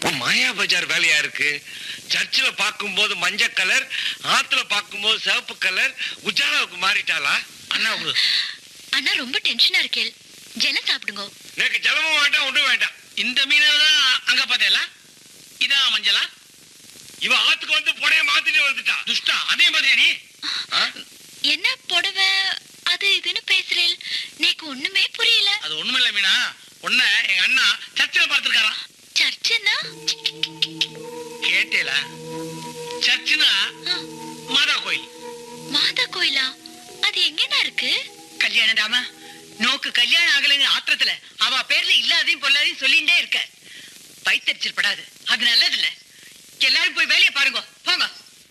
உன் மாயா பஜார் வேலையா இருக்கு சர்ச்சில் பார்க்கும்போது மஞ்சள் கலர் ஆத்துல பார்க்கும்போது சிவப்பு கலர் உஜாலாவுக்கு மாறிட்டாளா அண்ணா கொடு அண்ணா ரொம்ப டென்ஷனா இருக்கேள் ஜலம் சாப்பிடுங்க எனக்கு ஜலமும் வேண்டாம் ஒன்றும் வேண்டாம் இந்த மீனை தான் அங்க பார்த்தேல இதான் மஞ்சளா இவ ஆத்துக்கு வந்து புடைய மாத்திட்டு வந்துட்டா துஷ்டா அதே மாதிரி நீ ஆ? என்ன புடவை அது இதுன்னு பேசுறேள் நேக்கு ஒண்ணுமே புரியல அது ஒண்ணுமில்ல மீனா உன்ன எங்க அண்ணா சர்ச்சில் பார்த்திருக்காராம் சர்ச்சுன்னா கேட்டேல சர்ச்சுனா ஆ, மாதா கோயில் மாதா கோயிலா அது எங்கண்ணா இருக்கு கல்யாணம் தாமா நோக்கு கல்யாணம் ஆகலைங்க ஆத்திரத்துல அவ பேர்ல இல்லாதையும் பொல்லாதையும் சொல்லிட்டே இருக்க வயித்தறிச்சல் படாது அது நல்லது இல்ல எல்லாரும் போய் வேலையை பாருங்க போங்க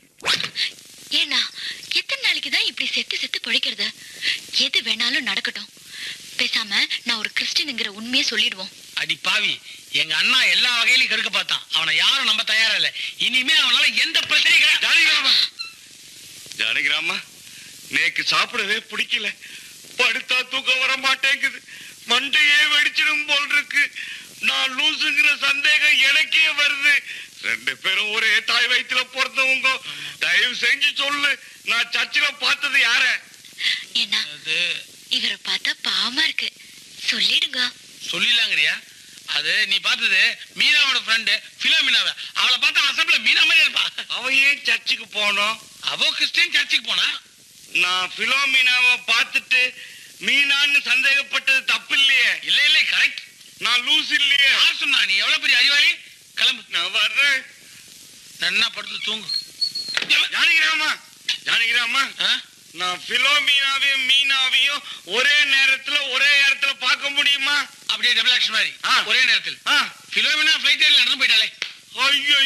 ஏன்னா எத்தனை நாளைக்கு தான் இப்படி செத்து செத்து பொழைக்கிறது எது வேணாலும் நடக்கட்டும் பேசாம நான் ஒரு கிறிஸ்டினுங்கிற உண்மையை சொல்லிடுவோம் அடி பாவி எங்க அண்ணா எல்லா வகையிலும் கெடுக்க பார்த்தான் அவனை யாரும் நம்ப தயாரா இல்ல இனிமே அவனால எந்த பிரச்சனையும் கிடையாது ஜானகிராமா ஜானகிராமா நேக்கு சாப்பிடவே பிடிக்கல படுத்தா தூக்கம் வர மாட்டேங்குது மண்டையே வெடிச்சிடும் போல் இருக்கு நான் லூசுங்கிற சந்தேகம் எனக்கே வருது ரெண்டு பேரும் ஒரே தாய் வயிற்றுல பிறந்தவங்க தயவு செஞ்சு சொல்லு நான் சர்ச்சில் பார்த்தது யார ஏன்னா அது இவரை பார்த்தா பாவமா இருக்கு சொல்லிடுங்க சொல்லிடலாங்கறியா அது நீ பார்த்தது மீனாவோட ஃப்ரெண்டு பிலோமினாவை அவளை பார்த்தா அசப்ல மீனா மாதிரி இருப்பா அவன் ஏன் சர்ச்சுக்கு போனோம் அவ கிறிஸ்டியன் சர்ச்சுக்கு போனா நான் பிலோமினாவை பார்த்துட்டு மீனான்னு சந்தேகப்பட்டது தப்பு இல்லையே இல்ல இல்ல கரெக்ட் நான் லூஸ் இல்லையே யார் சொன்னா நீ எவ்வளவு பெரிய அறிவாளி கிளம்பு நான் வர்றேன் நன்னா படுத்து தூங்கு ஜானகிராமா ஜானகிராமா ஆ? நான் பிலோமீனாவையும் மீனாவையும் ஒரே நேரத்துல ஒரே இடத்துல பார்க்க முடியுமா அப்படியே டபுள் ஆக்ஷன் மாதிரி ஆ. ஒரே நேரத்தில் ஆ, பிலோமினா ஃபிளைட் நடந்து போயிட்டாலே ஐயோ